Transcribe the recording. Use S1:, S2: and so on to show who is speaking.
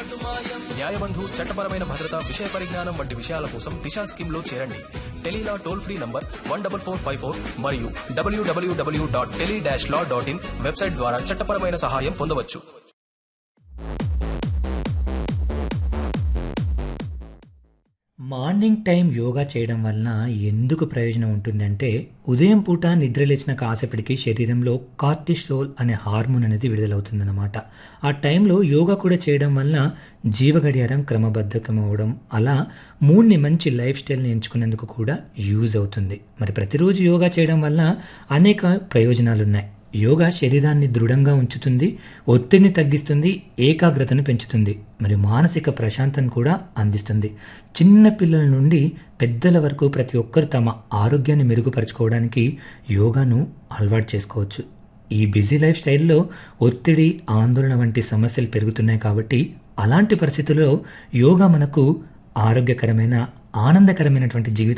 S1: న్యాయబంధు చట్టపరమైన భద్రత విషయ పరిజ్ఞానం వంటి విషయాల కోసం దిశా స్కీమ్ లో చేరండి tele law toll free number one double four five four మరియు డబ్ల్యూడబ్ల్యూడబ్ల్యూ dot tele dash law dot in website ద్వారా చట్టపరమైన సహాయం పొందవచ్చు
S2: మార్నింగ్ టైం యోగా చేయడం వలన ఎందుకు ప్రయోజనం ఉంటుందంటే ఉదయం పూట నిద్రలేచిన కాసేపటికి శరీరంలో కార్టిస్టోల్ అనే హార్మోన్ అనేది విడుదలవుతుందన్నమాట ఆ టైంలో యోగా కూడా చేయడం వలన జీవగడియారం క్రమబద్ధకం అవ్వడం అలా మూడ్ని మంచి లైఫ్ స్టైల్ని ఎంచుకునేందుకు కూడా యూజ్ అవుతుంది మరి ప్రతిరోజు యోగా చేయడం వలన అనేక ప్రయోజనాలు ఉన్నాయి యోగా శరీరాన్ని దృఢంగా ఉంచుతుంది ఒత్తిడిని తగ్గిస్తుంది ఏకాగ్రతను పెంచుతుంది మరియు మానసిక ప్రశాంతను కూడా అందిస్తుంది చిన్న పిల్లల నుండి పెద్దల వరకు ప్రతి ఒక్కరు తమ ఆరోగ్యాన్ని మెరుగుపరచుకోవడానికి యోగాను అలవాటు చేసుకోవచ్చు ఈ బిజీ లైఫ్ స్టైల్లో ఒత్తిడి ఆందోళన వంటి సమస్యలు పెరుగుతున్నాయి కాబట్టి అలాంటి పరిస్థితుల్లో యోగా మనకు ఆరోగ్యకరమైన ఆనందకరమైనటువంటి జీవితం